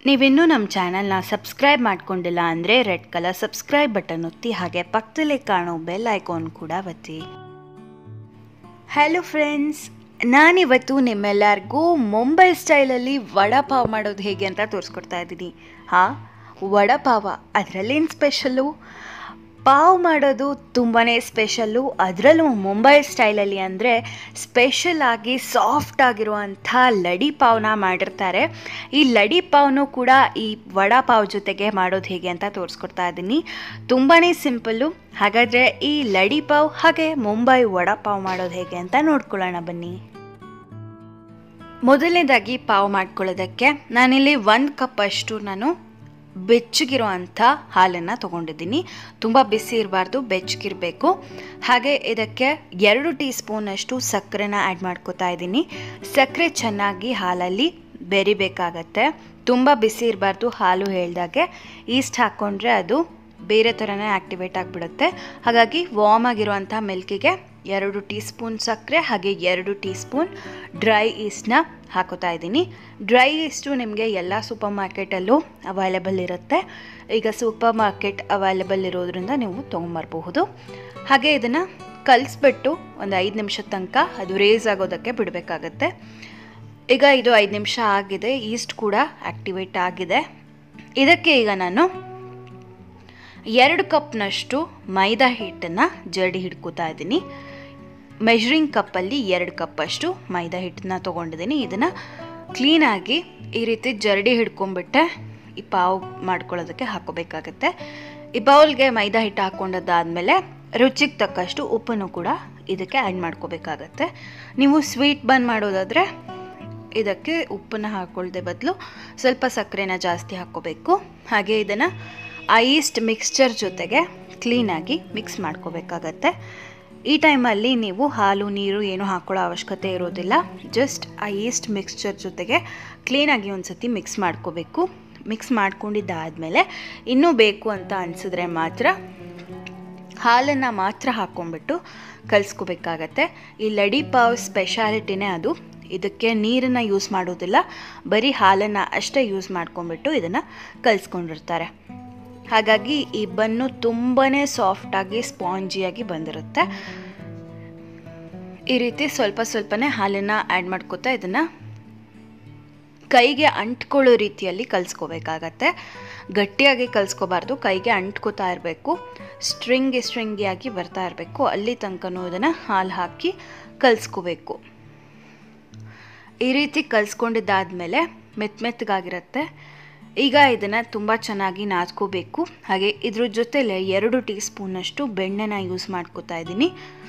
ನೀವಿನ್ನೂ ನಮ್ಮ ಚಾನಲ್ನ ಸಬ್ಸ್ಕ್ರೈಬ್ ಮಾಡ್ಕೊಂಡಿಲ್ಲ ಅಂದರೆ ರೆಡ್ ಕಲರ್ ಸಬ್ಸ್ಕ್ರೈಬ್ ಬಟನ್ ಒತ್ತಿ ಹಾಗೆ ಪಕ್ಕದಲ್ಲೇ ಕಾಣೋ ಬೆಲ್ ಐಕಾನ್ ಕೂಡ ಒತ್ತಿ ಹಲೋ ಫ್ರೆಂಡ್ಸ್ ನಾನಿವತ್ತು ನಿಮ್ಮೆಲ್ಲರಿಗೂ ಮುಂಬೈ ಸ್ಟೈಲಲ್ಲಿ ವಡಾಪಾವ್ ಮಾಡೋದು ಹೇಗೆ ಅಂತ ತೋರಿಸ್ಕೊಡ್ತಾ ಇದ್ದೀನಿ ಹಾಂ ವಡಪಾವ ಅದರಲ್ಲೇನು ಸ್ಪೆಷಲ್ಲು ಪಾವ್ ಮಾಡೋದು ತುಂಬಾ ಸ್ಪೆಷಲ್ಲು ಅದರಲ್ಲೂ ಮುಂಬೈ ಸ್ಟೈಲಲ್ಲಿ ಅಂದರೆ ಸ್ಪೆಷಲ್ ಆಗಿ ಸಾಫ್ಟ್ ಆಗಿರುವಂಥ ಲಡಿ ಪಾವ್ನ ಮಾಡಿರ್ತಾರೆ ಈ ಲಡಿ ಪಾವ್ನು ಕೂಡ ಈ ವಡಾಪಾವ್ ಜೊತೆಗೆ ಮಾಡೋದು ಹೇಗೆ ಅಂತ ತೋರಿಸ್ಕೊಡ್ತಾ ಇದ್ದೀನಿ ತುಂಬಾ ಸಿಂಪಲ್ಲು ಹಾಗಾದರೆ ಈ ಲಡಿ ಪಾವ್ ಹಾಗೆ ಮುಂಬೈ ವಡಾಪಾವ್ ಮಾಡೋದು ಹೇಗೆ ಅಂತ ನೋಡ್ಕೊಳ್ಳೋಣ ಬನ್ನಿ ಮೊದಲನೇದಾಗಿ ಪಾವ್ ಮಾಡ್ಕೊಳ್ಳೋದಕ್ಕೆ ನಾನಿಲ್ಲಿ ಒಂದು ಕಪ್ ಅಷ್ಟು ನಾನು ಬೆಚ್ಚಗಿರೋ ಅಂಥ ಹಾಲನ್ನು ತೊಗೊಂಡಿದ್ದೀನಿ ತುಂಬ ಬಿಸಿ ಇರಬಾರ್ದು ಬೆಚ್ಚಗಿರಬೇಕು ಹಾಗೆ ಇದಕ್ಕೆ ಎರಡು ಟೀ ಸ್ಪೂನಷ್ಟು ಸಕ್ಕರೆನ ಆ್ಯಡ್ ಮಾಡ್ಕೋತಾ ಇದ್ದೀನಿ ಸಕ್ಕರೆ ಚೆನ್ನಾಗಿ ಹಾಲಲ್ಲಿ ಬೆರಿಬೇಕಾಗತ್ತೆ ತುಂಬ ಬಿಸಿ ಇರಬಾರ್ದು ಹಾಲು ಹೇಳ್ದಾಗೆ ಈಸ್ಟ್ ಹಾಕ್ಕೊಂಡ್ರೆ ಅದು ಬೇರೆ ಥರನೇ ಆ್ಯಕ್ಟಿವೇಟ್ ಆಗಿಬಿಡುತ್ತೆ ಹಾಗಾಗಿ ವಾರ್ಮ್ ಆಗಿರುವಂಥ ಮಿಲ್ಕಿಗೆ ಎರಡು ಟೀ ಸ್ಪೂನ್ ಸಕ್ಕರೆ ಹಾಗೆ ಎರಡು ಟೀ ಸ್ಪೂನ್ ಡ್ರೈ ಈಸ್ಟ್ನ ಹಾಕೋತಾ ಇದ್ದೀನಿ ಡ್ರೈ ಈಸ್ಟು ನಿಮಗೆ ಎಲ್ಲ ಸೂಪರ್ ಮಾರ್ಕೆಟಲ್ಲೂ ಅವೈಲೇಬಲ್ ಇರುತ್ತೆ ಈಗ ಸೂಪರ್ ಮಾರ್ಕೆಟ್ ಅವೈಲೇಬಲ್ ಇರೋದ್ರಿಂದ ನೀವು ತೊಗೊಂಬರ್ಬಹುದು ಹಾಗೆ ಇದನ್ನು ಕಲಿಸ್ಬಿಟ್ಟು ಒಂದು ಐದು ನಿಮಿಷದ ತನಕ ಅದು ರೇಸ್ ಆಗೋದಕ್ಕೆ ಬಿಡಬೇಕಾಗತ್ತೆ ಈಗ ಇದು ಐದು ನಿಮಿಷ ಆಗಿದೆ ಈಸ್ಟ್ ಕೂಡ ಆ್ಯಕ್ಟಿವೇಟ್ ಆಗಿದೆ ಇದಕ್ಕೆ ಈಗ ನಾನು ಎರಡು ಕಪ್ನಷ್ಟು ಮೈದಾ ಹಿಟ್ಟನ್ನು ಜರಡಿ ಹಿಡ್ಕೋತಾ ಇದ್ದೀನಿ ಮೆಜರಿಂಗ್ ಕಪ್ಪಲ್ಲಿ ಎರಡು ಕಪ್ಪಷ್ಟು ಮೈದಾ ಹಿಟ್ಟನ್ನ ತೊಗೊಂಡಿದ್ದೀನಿ ಇದನ್ನು ಕ್ಲೀನಾಗಿ ಈ ರೀತಿ ಜರಡಿ ಹಿಡ್ಕೊಂಡ್ಬಿಟ್ಟೆ ಈ ಪಾವು ಮಾಡ್ಕೊಳ್ಳೋದಕ್ಕೆ ಹಾಕೋಬೇಕಾಗತ್ತೆ ಈ ಬೌಲ್ಗೆ ಮೈದಾ ಹಿಟ್ಟು ಹಾಕ್ಕೊಂಡದ್ದಾದಮೇಲೆ ರುಚಿಗೆ ತಕ್ಕಷ್ಟು ಉಪ್ಪನ್ನು ಕೂಡ ಇದಕ್ಕೆ ಆ್ಯಡ್ ಮಾಡ್ಕೋಬೇಕಾಗತ್ತೆ ನೀವು ಸ್ವೀಟ್ ಬನ್ ಮಾಡೋದಾದರೆ ಇದಕ್ಕೆ ಉಪ್ಪನ್ನು ಹಾಕ್ಕೊಳ್ಳದೆ ಬದಲು ಸ್ವಲ್ಪ ಸಕ್ಕರೆನ ಜಾಸ್ತಿ ಹಾಕ್ಕೋಬೇಕು ಹಾಗೆ ಇದನ್ನು ಆ ಈಸ್ಟ್ ಮಿಕ್ಸ್ಚರ್ ಜೊತೆಗೆ ಕ್ಲೀನಾಗಿ ಮಿಕ್ಸ್ ಮಾಡ್ಕೋಬೇಕಾಗತ್ತೆ ಈ ಟೈಮಲ್ಲಿ ನೀವು ಹಾಲು ನೀರು ಏನು ಹಾಕೊಳ್ಳೋ ಅವಶ್ಯಕತೆ ಇರೋದಿಲ್ಲ ಜಸ್ಟ್ ಆ ಈಸ್ಟ್ ಮಿಕ್ಸ್ಚರ್ ಜೊತೆಗೆ ಕ್ಲೀನಾಗಿ ಒಂದು ಸತಿ ಮಿಕ್ಸ್ ಮಾಡ್ಕೋಬೇಕು ಮಿಕ್ಸ್ ಮಾಡ್ಕೊಂಡಿದ್ದಾದಮೇಲೆ ಇನ್ನೂ ಬೇಕು ಅಂತ ಅನಿಸಿದ್ರೆ ಮಾತ್ರ ಹಾಲನ್ನು ಮಾತ್ರ ಹಾಕ್ಕೊಂಡ್ಬಿಟ್ಟು ಕಲಿಸ್ಕೋಬೇಕಾಗತ್ತೆ ಈ ಲಡಿ ಪಾವ್ ಸ್ಪೆಷಾಲಿಟಿನೇ ಅದು ಇದಕ್ಕೆ ನೀರನ್ನು ಯೂಸ್ ಮಾಡೋದಿಲ್ಲ ಬರೀ ಹಾಲನ್ನು ಅಷ್ಟೇ ಯೂಸ್ ಮಾಡ್ಕೊಂಡ್ಬಿಟ್ಟು ಇದನ್ನು ಕಲಿಸ್ಕೊಂಡಿರ್ತಾರೆ ಹಾಗಾಗಿ ಈ ಬನ್ನು ತುಂಬಾ ಸಾಫ್ಟಾಗಿ ಸ್ಪಾಂಜಿಯಾಗಿ ಬಂದಿರುತ್ತೆ ಈ ರೀತಿ ಸ್ವಲ್ಪ ಸ್ವಲ್ಪನೇ ಹಾಲನ್ನು ಆ್ಯಡ್ ಮಾಡ್ಕೋತಾ ಇದನ್ನು ಕೈಗೆ ಅಂಟ್ಕೊಳ್ಳೋ ರೀತಿಯಲ್ಲಿ ಕಲಿಸ್ಕೋಬೇಕಾಗತ್ತೆ ಗಟ್ಟಿಯಾಗಿ ಕಲಿಸ್ಕೋಬಾರ್ದು ಕೈಗೆ ಅಂಟ್ಕೋತಾ ಇರಬೇಕು ಸ್ಟ್ರಿಂಗಿ ಸ್ಟ್ರಿಂಗಿಯಾಗಿ ಬರ್ತಾ ಇರಬೇಕು ಅಲ್ಲಿ ತನಕನೂ ಇದನ್ನು ಹಾಲು ಹಾಕಿ ಕಲಿಸ್ಕೋಬೇಕು ಈ ರೀತಿ ಕಲಿಸ್ಕೊಂಡಿದ್ದಾದಮೇಲೆ ಮೆತ್ತ ಮೆತ್ತಗಾಗಿರುತ್ತೆ ಈಗ ಇದನ್ನು ತುಂಬ ಚೆನ್ನಾಗಿ ನಾದ್ಕೋಬೇಕು ಹಾಗೆ ಇದ್ರ ಜೊತೆಲೆ ಎರಡು ಟೀ ಸ್ಪೂನಷ್ಟು ಬೆಣ್ಣೆನ ಯೂಸ್ ಮಾಡ್ಕೋತಾ ಇದ್ದೀನಿ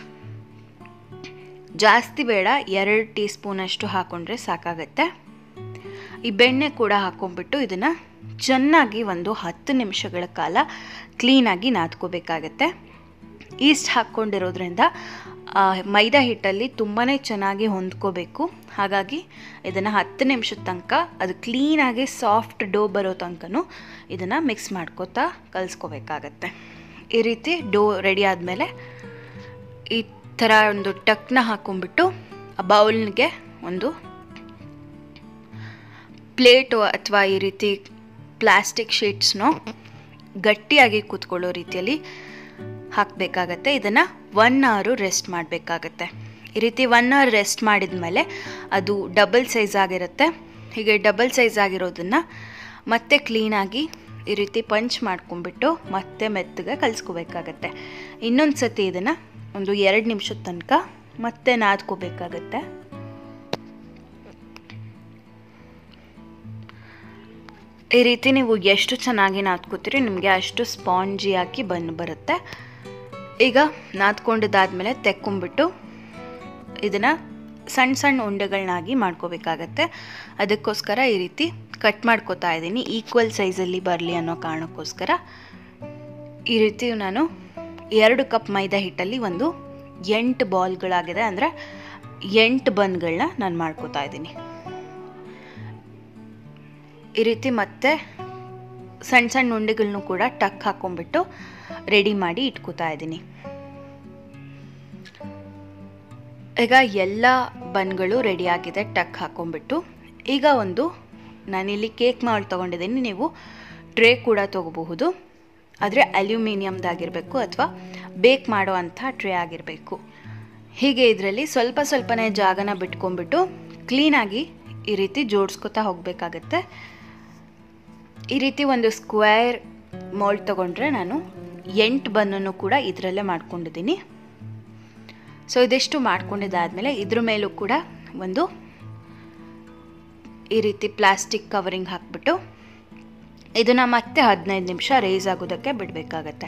ಜಾಸ್ತಿ ಬೇಡ ಎರಡು ಟೀ ಸ್ಪೂನಷ್ಟು ಹಾಕ್ಕೊಂಡ್ರೆ ಸಾಕಾಗತ್ತೆ ಈ ಬೆಣ್ಣೆ ಕೂಡ ಹಾಕ್ಕೊಂಡ್ಬಿಟ್ಟು ಇದನ್ನು ಚೆನ್ನಾಗಿ ಒಂದು ಹತ್ತು ನಿಮಿಷಗಳ ಕಾಲ ಕ್ಲೀನಾಗಿ ನಾದ್ಕೋಬೇಕಾಗತ್ತೆ ಈಸ್ಟ್ ಹಾಕ್ಕೊಂಡಿರೋದ್ರಿಂದ ಮೈದಾ ಹಿಟ್ಟಲ್ಲಿ ತುಂಬಾ ಚೆನ್ನಾಗಿ ಹೊಂದ್ಕೋಬೇಕು ಹಾಗಾಗಿ ಇದನ್ನು ಹತ್ತು ನಿಮಿಷದ ತನಕ ಅದು ಕ್ಲೀನಾಗಿ ಸಾಫ್ಟ್ ಡೋ ಬರೋ ತನಕನೂ ಇದನ್ನು ಮಿಕ್ಸ್ ಮಾಡ್ಕೋತಾ ಕಲಿಸ್ಕೋಬೇಕಾಗತ್ತೆ ಈ ರೀತಿ ಡೋ ರೆಡಿ ಆದಮೇಲೆ ಈ ಥರ ಒಂದು ಟಕ್ನ ಹಾಕ್ಕೊಂಬಿಟ್ಟು ಆ ಬೌಲ್ಗೆ ಒಂದು ಪ್ಲೇಟು ಅಥವಾ ಈ ರೀತಿ ಪ್ಲಾಸ್ಟಿಕ್ ಶೀಟ್ಸ್ನೋ ಗಟ್ಟಿಯಾಗಿ ಕೂತ್ಕೊಳ್ಳೋ ರೀತಿಯಲ್ಲಿ ಹಾಕಬೇಕಾಗತ್ತೆ ಇದನ್ನು ಒನ್ ಅವರು ರೆಸ್ಟ್ ಮಾಡಬೇಕಾಗತ್ತೆ ಈ ರೀತಿ ಒನ್ ಅವರ್ ರೆಸ್ಟ್ ಮಾಡಿದ ಮೇಲೆ ಅದು ಡಬಲ್ ಸೈಜ್ ಆಗಿರುತ್ತೆ ಹೀಗೆ ಡಬಲ್ ಸೈಜ್ ಆಗಿರೋದನ್ನು ಮತ್ತೆ ಕ್ಲೀನಾಗಿ ಈ ರೀತಿ ಪಂಚ್ ಮಾಡ್ಕೊಂಡ್ಬಿಟ್ಟು ಮತ್ತೆ ಮೆತ್ತಗೆ ಕಲಿಸ್ಕೋಬೇಕಾಗತ್ತೆ ಇನ್ನೊಂದು ಸತಿ ಇದನ್ನು ಒಂದು ಎರಡು ನಿಮಿಷದ ತನಕ ಮತ್ತೆ ನಾದ್ಕೋಬೇಕಾಗತ್ತೆ ಈ ರೀತಿ ನೀವು ಎಷ್ಟು ಚೆನ್ನಾಗಿ ನಾದ್ಕೋತೀರಿ ನಿಮಗೆ ಅಷ್ಟು ಸ್ಪಾಂಜಿಯಾಗಿ ಬಂದು ಬರುತ್ತೆ ಈಗ ನಾದ್ಕೊಂಡಿದ್ದಾದಮೇಲೆ ತೆಕ್ಕೊಂಬಿಟ್ಟು ಇದನ್ನು ಸಣ್ಣ ಸಣ್ಣ ಉಂಡೆಗಳನ್ನಾಗಿ ಮಾಡ್ಕೋಬೇಕಾಗತ್ತೆ ಅದಕ್ಕೋಸ್ಕರ ಈ ರೀತಿ ಕಟ್ ಮಾಡ್ಕೋತಾ ಇದ್ದೀನಿ ಈಕ್ವಲ್ ಸೈಜಲ್ಲಿ ಬರಲಿ ಅನ್ನೋ ಕಾರಣಕ್ಕೋಸ್ಕರ ಈ ರೀತಿ ನಾನು ಎರಡು ಕಪ್ ಮೈದಾ ಹಿಟ್ಟಲ್ಲಿ ಒಂದು ಎಂಟು ಬಾಲ್ಗಳಾಗಿದೆ ಅಂದರೆ ಎಂಟು ಬನ್ಗಳನ್ನ ನಾನು ಮಾಡ್ಕೋತಾ ಇದ್ದೀನಿ ಈ ರೀತಿ ಮತ್ತೆ ಸಣ್ಣ ಸಣ್ಣ ಉಂಡೆಗಳನ್ನೂ ಕೂಡ ಟಕ್ ಹಾಕ್ಕೊಂಡ್ಬಿಟ್ಟು ರೆಡಿ ಮಾಡಿ ಇಟ್ಕೋತಾ ಇದ್ದೀನಿ ಈಗ ಎಲ್ಲ ಬನ್ಗಳು ರೆಡಿಯಾಗಿದೆ ಟಕ್ ಹಾಕ್ಕೊಂಡ್ಬಿಟ್ಟು ಈಗ ಒಂದು ನಾನಿಲ್ಲಿ ಕೇಕ್ ಮಾಲ್ಟ್ ತೊಗೊಂಡಿದ್ದೀನಿ ನೀವು ಟ್ರೇ ಕೂಡ ತೊಗೋಬಹುದು ಆದರೆ ಅಲ್ಯೂಮಿನಿಯಮ್ದಾಗಿರಬೇಕು ಅಥವಾ ಬೇಕ್ ಮಾಡೋ ಅಂಥ ಟ್ರೇ ಆಗಿರಬೇಕು ಹೀಗೆ ಇದರಲ್ಲಿ ಸ್ವಲ್ಪ ಸ್ವಲ್ಪನೇ ಜಾಗನ ಬಿಟ್ಕೊಂಡ್ಬಿಟ್ಟು ಕ್ಲೀನಾಗಿ ಈ ರೀತಿ ಜೋಡಿಸ್ಕೊತಾ ಹೋಗಬೇಕಾಗತ್ತೆ ಈ ರೀತಿ ಒಂದು ಸ್ಕ್ವೇರ್ ಮೋಲ್ಡ್ ತೊಗೊಂಡ್ರೆ ನಾನು ಎಂಟು ಬನ್ನನ್ನು ಕೂಡ ಇದರಲ್ಲೇ ಮಾಡ್ಕೊಂಡಿದ್ದೀನಿ ಸೊ ಇದಿಷ್ಟು ಮಾಡ್ಕೊಂಡಿದ್ದಾದಮೇಲೆ ಇದ್ರ ಮೇಲೂ ಕೂಡ ಒಂದು ಈ ರೀತಿ ಪ್ಲಾಸ್ಟಿಕ್ ಕವರಿಂಗ್ ಹಾಕ್ಬಿಟ್ಟು ಇದನ್ನು ಮತ್ತೆ ಹದಿನೈದು ನಿಮಿಷ ರೇಸ್ ಆಗೋದಕ್ಕೆ ಬಿಡಬೇಕಾಗತ್ತೆ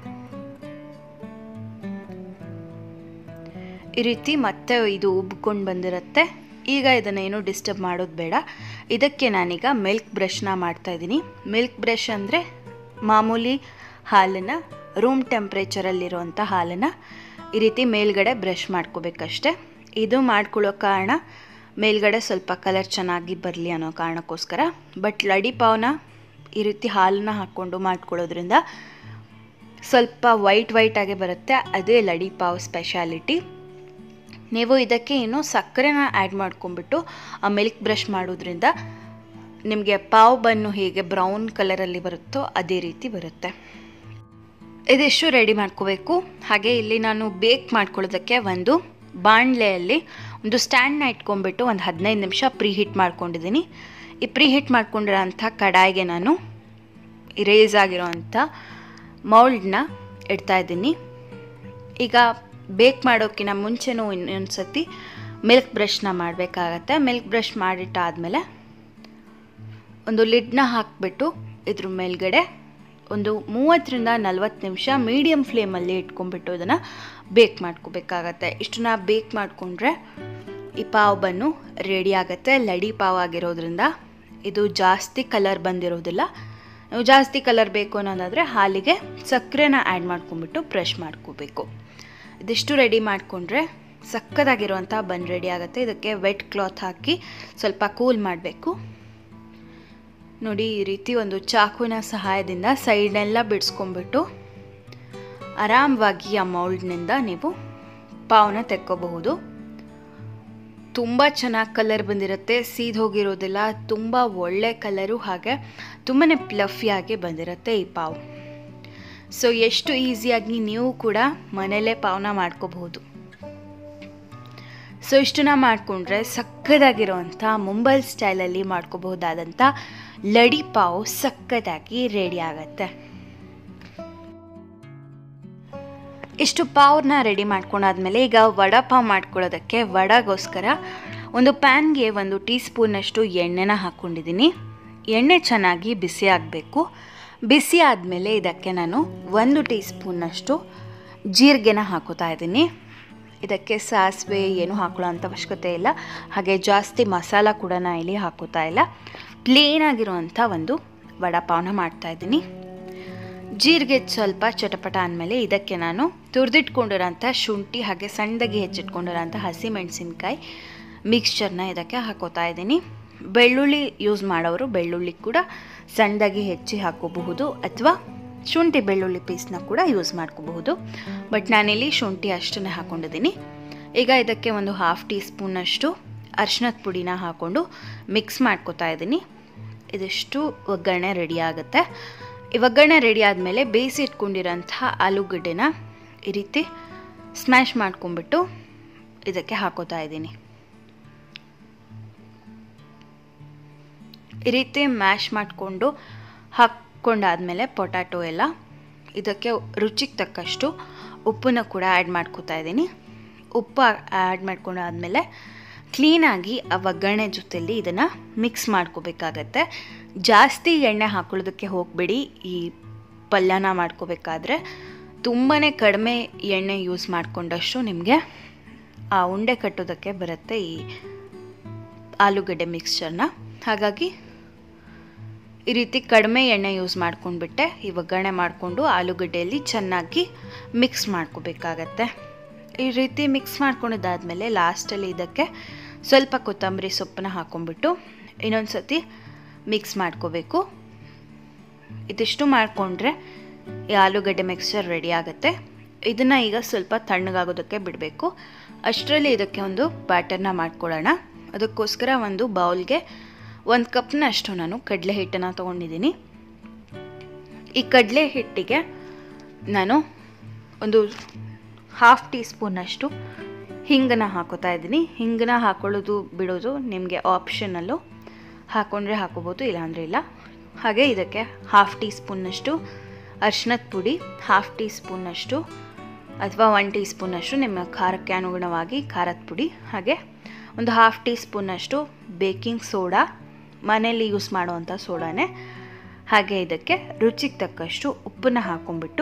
ಈ ರೀತಿ ಮತ್ತೆ ಇದು ಉಬ್ಕೊಂಡು ಬಂದಿರುತ್ತೆ ಈಗ ಇದನ್ನೇನು ಡಿಸ್ಟರ್ಬ್ ಮಾಡೋದು ಬೇಡ ಇದಕ್ಕೆ ನಾನೀಗ ಮಿಲ್ಕ್ ಬ್ರಷ್ನ ಮಾಡ್ತಾಯಿದ್ದೀನಿ ಮಿಲ್ಕ್ ಬ್ರಷ್ ಅಂದರೆ ಮಾಮೂಲಿ ಹಾಲನ್ನು ರೂಮ್ ಟೆಂಪ್ರೇಚರಲ್ಲಿರುವಂಥ ಹಾಲನ್ನು ಈ ರೀತಿ ಮೇಲ್ಗಡೆ ಬ್ರಷ್ ಮಾಡ್ಕೋಬೇಕಷ್ಟೆ ಇದು ಮಾಡ್ಕೊಳ್ಳೋ ಕಾರಣ ಮೇಲ್ಗಡೆ ಸ್ವಲ್ಪ ಕಲರ್ ಚೆನ್ನಾಗಿ ಬರಲಿ ಅನ್ನೋ ಕಾರಣಕ್ಕೋಸ್ಕರ ಬಟ್ ಲಡಿ ಪಾವ್ನ ಈ ರೀತಿ ಹಾಲನ್ನ ಹಾಕ್ಕೊಂಡು ಮಾಡ್ಕೊಳ್ಳೋದ್ರಿಂದ ಸ್ವಲ್ಪ ವೈಟ್ ವೈಟಾಗೆ ಬರುತ್ತೆ ಅದೇ ಲಡಿ ಪಾವ್ ಸ್ಪೆಷಾಲಿಟಿ ನೀವು ಇದಕ್ಕೆ ಇನ್ನೂ ಸಕ್ಕರೆನ ಆ್ಯಡ್ ಮಾಡ್ಕೊಂಬಿಟ್ಟು ಆ ಮಿಲ್ಕ್ ಬ್ರಷ್ ಮಾಡೋದ್ರಿಂದ ನಿಮಗೆ ಪಾವ್ ಬನ್ನು ಹೇಗೆ ಬ್ರೌನ್ ಕಲರಲ್ಲಿ ಬರುತ್ತೋ ಅದೇ ರೀತಿ ಬರುತ್ತೆ ಇದಿಷ್ಟು ರೆಡಿ ಮಾಡ್ಕೋಬೇಕು ಹಾಗೆ ಇಲ್ಲಿ ನಾನು ಬೇಕ್ ಮಾಡ್ಕೊಳ್ಳೋದಕ್ಕೆ ಒಂದು ಬಾಣಲೆಯಲ್ಲಿ ಒಂದು ಸ್ಟ್ಯಾಂಡ್ನ ಇಟ್ಕೊಂಡ್ಬಿಟ್ಟು ಒಂದು ಹದಿನೈದು ನಿಮಿಷ ಪ್ರೀ ಹೀಟ್ ಮಾಡ್ಕೊಂಡಿದ್ದೀನಿ ಈ ಪ್ರೀ ಹೀಟ್ ಮಾಡ್ಕೊಂಡಿರೋಂಥ ಕಡಾಯಿಗೆ ನಾನು ರೇಸ್ ಆಗಿರೋವಂಥ ಮೌಲ್ಡ್ನ ಇಡ್ತಾಯಿದ್ದೀನಿ ಈಗ ಬೇಕ್ ಮಾಡೋಕ್ಕಿಂತ ಮುಂಚೆನೂ ಇನ್ನೊಂದು ಸತಿ ಮಿಲ್ಕ್ ಬ್ರಷ್ನ ಮಾಡಬೇಕಾಗತ್ತೆ ಮಿಲ್ಕ್ ಬ್ರಷ್ ಮಾಡಿಟ್ಟಾದಮೇಲೆ ಒಂದು ಲಿಡ್ನ ಹಾಕಿಬಿಟ್ಟು ಇದ್ರ ಮೇಲ್ಗಡೆ ಒಂದು ಮೂವತ್ತರಿಂದ ನಲ್ವತ್ತು ನಿಮಿಷ ಮೀಡಿಯಮ್ ಫ್ಲೇಮಲ್ಲಿ ಇಟ್ಕೊಂಡ್ಬಿಟ್ಟು ಇದನ್ನು ಬೇಕ್ ಮಾಡ್ಕೋಬೇಕಾಗತ್ತೆ ಇಷ್ಟನ್ನ ಬೇಕ್ ಮಾಡಿಕೊಂಡ್ರೆ ಈ ಪಾವ್ ಬನ್ನು ರೆಡಿ ಆಗುತ್ತೆ ಲಡಿ ಪಾವ್ ಆಗಿರೋದ್ರಿಂದ ಇದು ಜಾಸ್ತಿ ಕಲರ್ ಬಂದಿರೋದಿಲ್ಲ ನೀವು ಜಾಸ್ತಿ ಕಲರ್ ಬೇಕು ಅನ್ನೋದಾದರೆ ಹಾಲಿಗೆ ಸಕ್ಕರೆನ ಆ್ಯಡ್ ಮಾಡ್ಕೊಂಡ್ಬಿಟ್ಟು ಬ್ರಷ್ ಮಾಡ್ಕೋಬೇಕು ಇದಿಷ್ಟು ರೆಡಿ ಮಾಡಿಕೊಂಡ್ರೆ ಸಕ್ಕದಾಗಿರುವಂಥ ಬನ್ ರೆಡಿ ಆಗುತ್ತೆ ಇದಕ್ಕೆ ವೆಟ್ ಕ್ಲಾತ್ ಹಾಕಿ ಸ್ವಲ್ಪ ಕೂಲ್ ಮಾಡಬೇಕು ನೋಡಿ ಈ ರೀತಿ ಒಂದು ಚಾಕುವಿನ ಸಹಾಯದಿಂದ ಸೈಡ್ನೆಲ್ಲ ಬಿಡಿಸ್ಕೊಂಡ್ಬಿಟ್ಟು ಆರಾಮವಾಗಿ ಆ ಮೌಲ್ಡ್ನಿಂದ ನೀವು ಪಾವನ್ನ ತೆಕ್ಕೋಬಹುದು ತುಂಬ ಚೆನ್ನಾಗಿ ಕಲರ್ ಬಂದಿರುತ್ತೆ ಸೀದ್ ಹೋಗಿರೋದಿಲ್ಲ ತುಂಬ ಒಳ್ಳೆ ಕಲರು ಹಾಗೆ ತುಂಬಾ ಪ್ಲಫಿಯಾಗಿ ಬಂದಿರುತ್ತೆ ಈ ಪಾವು ಸೊ ಎಷ್ಟು ಈಸಿಯಾಗಿ ನೀವು ಕೂಡ ಮನೇಲೇ ಪಾವನ ಮಾಡ್ಕೋಬಹುದು ಸೊ ಇಷ್ಟನ್ನ ಮಾಡಿಕೊಂಡ್ರೆ ಸಕ್ಕದಾಗಿರೋವಂಥ ಮುಂಬೈ ಸ್ಟೈಲಲ್ಲಿ ಮಾಡ್ಕೋಬಹುದಾದಂಥ ಲಡಿ ಪಾವ್ ಸಕ್ಕದಾಗಿ ರೆಡಿ ಆಗತ್ತೆ ಇಷ್ಟು ಪಾವ್ನ ರೆಡಿ ಮಾಡ್ಕೊಂಡಾದ್ಮೇಲೆ ಈಗ ವಡಾ ಪಾವ್ ಮಾಡ್ಕೊಳ್ಳೋದಕ್ಕೆ ವಡಾಗೋಸ್ಕರ ಒಂದು ಪ್ಯಾನ್ಗೆ ಒಂದು ಟೀ ಸ್ಪೂನಷ್ಟು ಎಣ್ಣೆನ ಹಾಕ್ಕೊಂಡಿದ್ದೀನಿ ಎಣ್ಣೆ ಚೆನ್ನಾಗಿ ಬಿಸಿ ಆಗಬೇಕು ಬಿಸಿ ಆದಮೇಲೆ ಇದಕ್ಕೆ ನಾನು ಒಂದು ಟೀ ಸ್ಪೂನಷ್ಟು ಜೀರಿಗೆನ ಹಾಕೋತಾ ಇದ್ದೀನಿ ಇದಕ್ಕೆ ಸಾಸಿವೆ ಏನು ಹಾಕೊಳ್ಳೋ ಅಂಥ ಅವಶ್ಯಕತೆ ಇಲ್ಲ ಹಾಗೆ ಜಾಸ್ತಿ ಮಸಾಲ ಕೂಡ ನಾನು ಇಲ್ಲಿ ಹಾಕೋತಾ ಇಲ್ಲ ಪ್ಲೇನ್ ಆಗಿರುವಂಥ ಒಂದು ವಡಾಪಾವನ ಮಾಡ್ತಾಯಿದ್ದೀನಿ ಜೀರಿಗೆ ಸ್ವಲ್ಪ ಚಟಪಟ ಅಂದಮೇಲೆ ಇದಕ್ಕೆ ನಾನು ತುರಿದಿಟ್ಕೊಂಡಿರೋಂಥ ಶುಂಠಿ ಹಾಗೆ ಸಣ್ಣದಾಗಿ ಹೆಚ್ಚಿಟ್ಕೊಂಡಿರೋಂಥ ಹಸಿ ಮೆಣಸಿನ್ಕಾಯಿ ಮಿಕ್ಸ್ಚರ್ನ ಇದಕ್ಕೆ ಹಾಕೋತಾ ಇದ್ದೀನಿ ಬೆಳ್ಳುಳ್ಳಿ ಯೂಸ್ ಮಾಡೋರು ಬೆಳ್ಳುಳ್ಳಿ ಕೂಡ ಸಣ್ಣದಾಗಿ ಹೆಚ್ಚಿ ಹಾಕೋಬಹುದು ಅಥವಾ ಶುಂಠಿ ಬೆಳ್ಳುಳ್ಳಿ ಪೀಸ್ನ ಕೂಡ ಯೂಸ್ ಮಾಡ್ಕೋಬಹುದು ಬಟ್ ನಾನಿಲ್ಲಿ ಶುಂಠಿ ಅಷ್ಟನ್ನೇ ಹಾಕ್ಕೊಂಡಿದ್ದೀನಿ ಈಗ ಇದಕ್ಕೆ ಒಂದು ಹಾಫ್ ಟೀ ಸ್ಪೂನಷ್ಟು ಅರ್ಶಿನದ ಪುಡಿನ ಹಾಕ್ಕೊಂಡು ಮಿಕ್ಸ್ ಮಾಡ್ಕೋತಾ ಇದ್ದೀನಿ ಇದಿಷ್ಟು ಒಗ್ಗರಣೆ ರೆಡಿ ಆಗುತ್ತೆ ಈ ಒಗ್ಗರಣೆ ರೆಡಿ ಆದಮೇಲೆ ಬೇಯಿಸಿ ಇಟ್ಕೊಂಡಿರೋಂಥ ಆಲೂಗಡ್ಡೆನ ಈ ರೀತಿ ಸ್ಮ್ಯಾಶ್ ಮಾಡ್ಕೊಂಬಿಟ್ಟು ಇದಕ್ಕೆ ಹಾಕೋತಾ ಇದ್ದೀನಿ ಈ ರೀತಿ ಮ್ಯಾಶ್ ಮಾಡಿಕೊಂಡು ಹಾಕ್ಕೊಂಡಾದಮೇಲೆ ಪೊಟ್ಯಾಟೊ ಎಲ್ಲ ಇದಕ್ಕೆ ರುಚಿಗೆ ತಕ್ಕಷ್ಟು ಉಪ್ಪನ್ನು ಕೂಡ ಆ್ಯಡ್ ಮಾಡ್ಕೋತಾ ಇದ್ದೀನಿ ಉಪ್ಪು ಆ್ಯಡ್ ಮಾಡ್ಕೊಂಡಾದಮೇಲೆ ಕ್ಲೀನಾಗಿ ಆ ಒಗ್ಗರಣೆ ಜೊತೆಲಿ ಇದನ್ನು ಮಿಕ್ಸ್ ಮಾಡ್ಕೋಬೇಕಾಗತ್ತೆ ಜಾಸ್ತಿ ಎಣ್ಣೆ ಹಾಕೊಳ್ಳೋದಕ್ಕೆ ಹೋಗಬೇಡಿ ಈ ಪಲ್ಯನ ಮಾಡ್ಕೋಬೇಕಾದ್ರೆ ತುಂಬಾ ಕಡಿಮೆ ಎಣ್ಣೆ ಯೂಸ್ ಮಾಡಿಕೊಂಡಷ್ಟು ನಿಮಗೆ ಆ ಉಂಡೆ ಕಟ್ಟೋದಕ್ಕೆ ಬರುತ್ತೆ ಈ ಆಲೂಗಡ್ಡೆ ಮಿಕ್ಸ್ಚರ್ನ ಹಾಗಾಗಿ ಈ ರೀತಿ ಕಡಿಮೆ ಎಣ್ಣೆ ಯೂಸ್ ಮಾಡ್ಕೊಂಡ್ಬಿಟ್ಟೆ ಈ ಒಗ್ಗರಣೆ ಮಾಡಿಕೊಂಡು ಆಲೂಗಡ್ಡೆಯಲ್ಲಿ ಚೆನ್ನಾಗಿ ಮಿಕ್ಸ್ ಮಾಡ್ಕೋಬೇಕಾಗತ್ತೆ ಈ ರೀತಿ ಮಿಕ್ಸ್ ಮಾಡ್ಕೊಂಡಿದ್ದಾದಮೇಲೆ ಲಾಸ್ಟಲ್ಲಿ ಇದಕ್ಕೆ ಸ್ವಲ್ಪ ಕೊತ್ತಂಬರಿ ಸೊಪ್ಪನ್ನ ಹಾಕ್ಕೊಂಬಿಟ್ಟು ಇನ್ನೊಂದು ಸತಿ ಮಿಕ್ಸ್ ಮಾಡ್ಕೋಬೇಕು ಇದಿಷ್ಟು ಮಾಡಿಕೊಂಡ್ರೆ ಈ ಆಲೂಗಡ್ಡೆ ಮಿಕ್ಸ್ಚರ್ ರೆಡಿ ಆಗುತ್ತೆ ಇದನ್ನು ಈಗ ಸ್ವಲ್ಪ ತಣ್ಣಗಾಗೋದಕ್ಕೆ ಬಿಡಬೇಕು ಅಷ್ಟರಲ್ಲಿ ಇದಕ್ಕೆ ಒಂದು ಬ್ಯಾಟರ್ನ ಮಾಡ್ಕೊಳ್ಳೋಣ ಅದಕ್ಕೋಸ್ಕರ ಒಂದು ಬೌಲ್ಗೆ ಒಂದು ಕಪ್ನಷ್ಟು ನಾನು ಕಡಲೆ ಹಿಟ್ಟನ್ನು ತೊಗೊಂಡಿದ್ದೀನಿ ಈ ಕಡಲೆ ಹಿಟ್ಟಿಗೆ ನಾನು ಒಂದು ಹಾಫ್ ಟೀ ಸ್ಪೂನಷ್ಟು ಹಿಂಗನ್ನು ಹಾಕೋತಾ ಇದ್ದೀನಿ ಹಿಂಗನ್ನ ಹಾಕೊಳ್ಳೋದು ಬಿಡೋದು ನಿಮಗೆ ಆಪ್ಷನಲ್ಲು ಹಾಕ್ಕೊಂಡ್ರೆ ಹಾಕೋಬೋದು ಇಲ್ಲಾಂದರೆ ಇಲ್ಲ ಹಾಗೆ ಇದಕ್ಕೆ ಹಾಫ್ ಟೀ ಸ್ಪೂನ್ನಷ್ಟು ಅರ್ಶಿನದ ಪುಡಿ ಹಾಫ್ ಟೀ ಸ್ಪೂನಷ್ಟು ಅಥವಾ ಒನ್ ಟೀ ಸ್ಪೂನಷ್ಟು ನಿಮ್ಮ ಖಾರಕ್ಕೆ ಅನುಗುಣವಾಗಿ ಖಾರದ ಪುಡಿ ಹಾಗೆ ಒಂದು ಹಾಫ್ ಟೀ ಸ್ಪೂನಷ್ಟು ಬೇಕಿಂಗ್ ಸೋಡಾ ಮನೆಯಲ್ಲಿ ಯೂಸ್ ಮಾಡುವಂಥ ಸೋಡಾನೇ ಹಾಗೆ ಇದಕ್ಕೆ ರುಚಿಗೆ ತಕ್ಕಷ್ಟು ಉಪ್ಪನ್ನು ಹಾಕೊಂಡ್ಬಿಟ್ಟು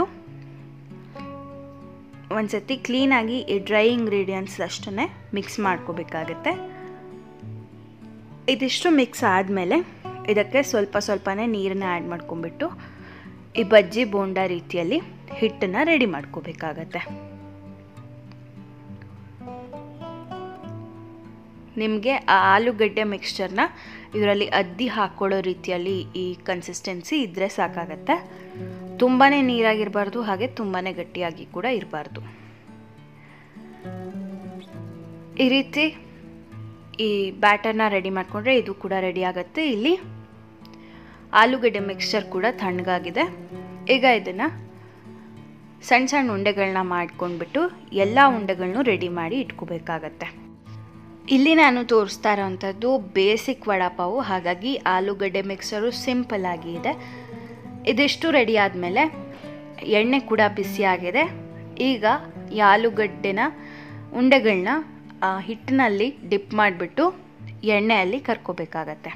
ಒಂದು ಸತಿ ಕ್ಲೀನಾಗಿ ಈ ಡ್ರೈ ಇಂಗ್ರೀಡಿಯೆಂಟ್ಸ್ ಅಷ್ಟನ್ನೇ ಮಿಕ್ಸ್ ಮಾಡ್ಕೋಬೇಕಾಗತ್ತೆ ಇದಿಷ್ಟು ಮಿಕ್ಸ್ ಆದಮೇಲೆ ಇದಕ್ಕೆ ಸ್ವಲ್ಪ ಸ್ವಲ್ಪನೇ ನೀರನ್ನ ಆ್ಯಡ್ ಮಾಡ್ಕೊಂಬಿಟ್ಟು ಈ ಬಜ್ಜಿ ಬೋಂಡ ರೀತಿಯಲ್ಲಿ ಹಿಟ್ಟನ್ನು ರೆಡಿ ಮಾಡ್ಕೋಬೇಕಾಗತ್ತೆ ನಿಮಗೆ ಆ ಆಲೂಗಡ್ಡೆ ಮಿಕ್ಸ್ಚರ್ನ ಇದರಲ್ಲಿ ಅದ್ದಿ ಹಾಕ್ಕೊಳ್ಳೋ ರೀತಿಯಲ್ಲಿ ಈ ಕನ್ಸಿಸ್ಟೆನ್ಸಿ ಇದ್ದರೆ ಸಾಕಾಗತ್ತೆ ತುಂಬಾ ನೀರಾಗಿರಬಾರ್ದು ಹಾಗೆ ತುಂಬಾ ಗಟ್ಟಿಯಾಗಿ ಕೂಡ ಇರಬಾರ್ದು ಈ ರೀತಿ ಈ ಬ್ಯಾಟರ್ನ ರೆಡಿ ಮಾಡಿಕೊಂಡ್ರೆ ಇದು ಕೂಡ ರೆಡಿ ಆಗುತ್ತೆ ಇಲ್ಲಿ ಆಲೂಗಡ್ಡೆ ಮಿಕ್ಸ್ಚರ್ ಕೂಡ ತಣ್ಣಗಾಗಿದೆ ಈಗ ಇದನ್ನು ಸಣ್ಣ ಸಣ್ಣ ಉಂಡೆಗಳನ್ನ ಮಾಡ್ಕೊಂಡ್ಬಿಟ್ಟು ಎಲ್ಲ ಉಂಡೆಗಳನ್ನೂ ರೆಡಿ ಮಾಡಿ ಇಟ್ಕೋಬೇಕಾಗತ್ತೆ ಇಲ್ಲಿ ನಾನು ತೋರಿಸ್ತಾ ಇರೋವಂಥದ್ದು ಬೇಸಿಕ್ ವಡಾಪಾವು ಹಾಗಾಗಿ ಆಲೂಗಡ್ಡೆ ಮಿಕ್ಸರು ಸಿಂಪಲ್ ಆಗಿ ಇದೆ ಇದಿಷ್ಟು ರೆಡಿ ಆದಮೇಲೆ ಎಣ್ಣೆ ಕೂಡ ಬಿಸಿಯಾಗಿದೆ ಈಗ ಈ ಆಲೂಗಡ್ಡೆನ ಉಂಡೆಗಳನ್ನ ಹಿಟ್ಟಿನಲ್ಲಿ ಡಿಪ್ ಮಾಡಿಬಿಟ್ಟು ಎಣ್ಣೆಯಲ್ಲಿ ಕರ್ಕೋಬೇಕಾಗತ್ತೆ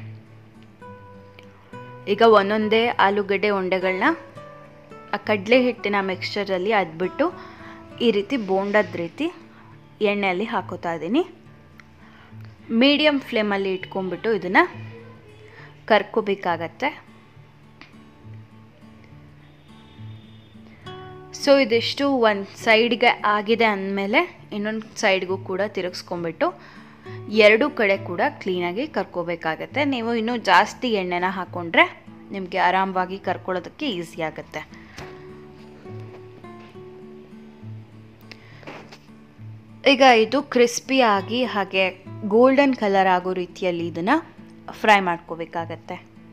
ಈಗ ಒಂದೊಂದೇ ಆಲೂಗಡ್ಡೆ ಉಂಡೆಗಳನ್ನ ಆ ಕಡಲೆ ಹಿಟ್ಟಿನ ಮಿಕ್ಸ್ಚರಲ್ಲಿ ಅದ್ಬಿಟ್ಟು ಈ ರೀತಿ ಬೋಂಡದ ರೀತಿ ಎಣ್ಣೆಯಲ್ಲಿ ಹಾಕೋತಾ ಇದ್ದೀನಿ ಮೀಡಿಯಮ್ ಫ್ಲೇಮಲ್ಲಿ ಇಟ್ಕೊಂಡ್ಬಿಟ್ಟು ಇದನ್ನು ಕರ್ಕೋಬೇಕಾಗತ್ತೆ ಸೊ ಇದಿಷ್ಟು ಒಂದು ಸೈಡ್ಗೆ ಆಗಿದೆ ಅಂದಮೇಲೆ ಇನ್ನೊಂದು ಸೈಡ್ಗೂ ಕೂಡ ತಿರುಗಿಸ್ಕೊಂಬಿಟ್ಟು ಎರಡೂ ಕಡೆ ಕೂಡ ಕ್ಲೀನಾಗಿ ಕರ್ಕೋಬೇಕಾಗತ್ತೆ ನೀವು ಇನ್ನೂ ಜಾಸ್ತಿ ಎಣ್ಣೆನ ಹಾಕ್ಕೊಂಡ್ರೆ ನಿಮಗೆ ಆರಾಮವಾಗಿ ಕರ್ಕೊಳ್ಳೋದಕ್ಕೆ ಈಸಿ ಆಗುತ್ತೆ ಈಗ ಇದು ಕ್ರಿಸ್ಪಿಯಾಗಿ ಹಾಗೆ ಗೋಲ್ಡನ್ ಕಲರ್ ಆಗೋ ರೀತಿಯಲ್ಲಿ ಇದನ್ನು ಫ್ರೈ ಮಾಡ್ಕೋಬೇಕಾಗತ್ತೆ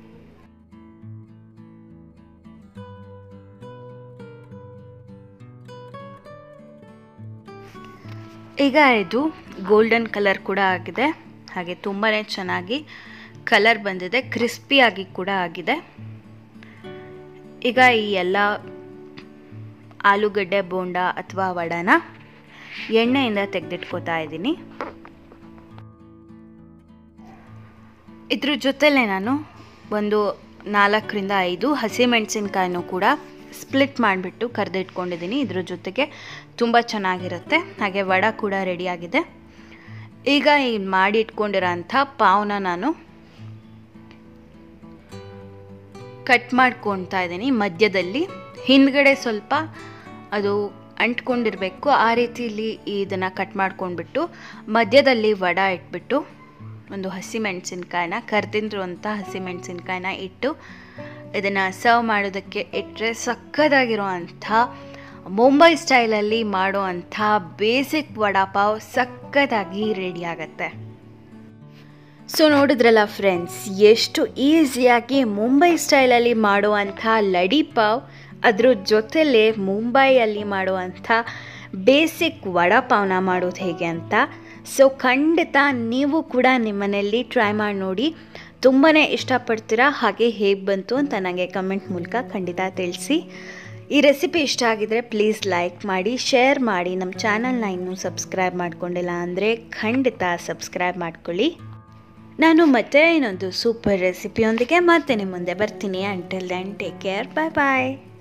ಈಗ ಇದು ಗೋಲ್ಡನ್ ಕಲರ್ ಕೂಡ ಆಗಿದೆ ಹಾಗೆ ತುಂಬಾ ಚೆನ್ನಾಗಿ ಕಲರ್ ಬಂದಿದೆ ಕ್ರಿಸ್ಪಿಯಾಗಿ ಕೂಡ ಆಗಿದೆ ಈಗ ಈ ಎಲ್ಲ ಆಲೂಗಡ್ಡೆ ಬೋಂಡ ಅಥವಾ ವಡಾನ ಎಣ್ಣೆಯಿಂದ ತೆಗೆದಿಟ್ಕೋತಾ ಇದ್ದೀನಿ ಇದ್ರ ಜೊತೆಲೇ ನಾನು ಒಂದು ನಾಲ್ಕರಿಂದ ಐದು ಹಸಿಮೆಣಸಿನ್ಕಾಯಿನೂ ಕೂಡ ಸ್ಪ್ಲಿಟ್ ಮಾಡಿಬಿಟ್ಟು ಕರೆದಿಟ್ಕೊಂಡಿದ್ದೀನಿ ಇದ್ರ ಜೊತೆಗೆ ತುಂಬ ಚೆನ್ನಾಗಿರುತ್ತೆ ಹಾಗೆ ವಡ ಕೂಡ ರೆಡಿಯಾಗಿದೆ ಈಗ ಈ ಮಾಡಿ ಇಟ್ಕೊಂಡಿರೋ ಅಂಥ ಪಾವ್ನ ನಾನು ಕಟ್ ಮಾಡ್ಕೊತಾ ಇದ್ದೀನಿ ಮಧ್ಯದಲ್ಲಿ ಹಿಂದ್ಗಡೆ ಸ್ವಲ್ಪ ಅದು ಅಂಟ್ಕೊಂಡಿರಬೇಕು ಆ ರೀತಿಯಲ್ಲಿ ಇದನ್ನು ಕಟ್ ಮಾಡ್ಕೊಂಡ್ಬಿಟ್ಟು ಮಧ್ಯದಲ್ಲಿ ವಡ ಇಟ್ಬಿಟ್ಟು ಒಂದು ಹಸಿಮೆಣಸಿನ್ಕಾಯಿನ ಕರೆದಿರುವಂಥ ಹಸಿಮೆಣಸಿನ್ಕಾಯಿನ ಇಟ್ಟು ಇದನ್ನು ಸರ್ವ್ ಮಾಡೋದಕ್ಕೆ ಇಟ್ಟರೆ ಸಕ್ಕದಾಗಿರುವಂಥ ಮುಂಬೈ ಸ್ಟೈಲಲ್ಲಿ ಮಾಡುವಂಥ ಬೇಸಿಕ್ ವಡಾಪಾವ್ ಸಕ್ಕದಾಗಿ ರೆಡಿ ಆಗುತ್ತೆ ಸೊ ನೋಡಿದ್ರಲ್ಲ ಫ್ರೆಂಡ್ಸ್ ಎಷ್ಟು ಈಸಿಯಾಗಿ ಮುಂಬೈ ಸ್ಟೈಲಲ್ಲಿ ಮಾಡುವಂಥ ಲಡಿ ಪಾವ್ ಅದ್ರ ಜೊತೆಲೇ ಮುಂಬೈಯಲ್ಲಿ ಮಾಡುವಂಥ ಬೇಸಿಕ್ ವಡಾಪಾವ್ನ ಮಾಡೋದು ಹೇಗೆ ಅಂತ ಸೊ ಖಂಡಿತ ನೀವು ಕೂಡ ನಿಮ್ಮನೆಯಲ್ಲಿ ಟ್ರೈ ಮಾಡಿ ನೋಡಿ ತುಂಬಾ ಇಷ್ಟಪಡ್ತೀರಾ ಹಾಗೆ ಹೇಗೆ ಬಂತು ಅಂತ ನನಗೆ ಕಮೆಂಟ್ ಮೂಲಕ ಖಂಡಿತ ತಿಳಿಸಿ ಈ ರೆಸಿಪಿ ಇಷ್ಟ ಆಗಿದ್ರೆ ಪ್ಲೀಸ್ ಲೈಕ್ ಮಾಡಿ ಶೇರ್ ಮಾಡಿ ನಮ್ಮ ಚಾನಲ್ನ ಇನ್ನೂ ಸಬ್ಸ್ಕ್ರೈಬ್ ಮಾಡ್ಕೊಂಡಿಲ್ಲ ಅಂದರೆ ಖಂಡಿತ ಸಬ್ಸ್ಕ್ರೈಬ್ ಮಾಡ್ಕೊಳ್ಳಿ ನಾನು ಮತ್ತೆ ಇನ್ನೊಂದು ಸೂಪರ್ ರೆಸಿಪಿಯೊಂದಿಗೆ ಮತ್ತೆ ನಿಮ್ಮ ಮುಂದೆ ಬರ್ತೀನಿ until then take care bye ಬಾಯ್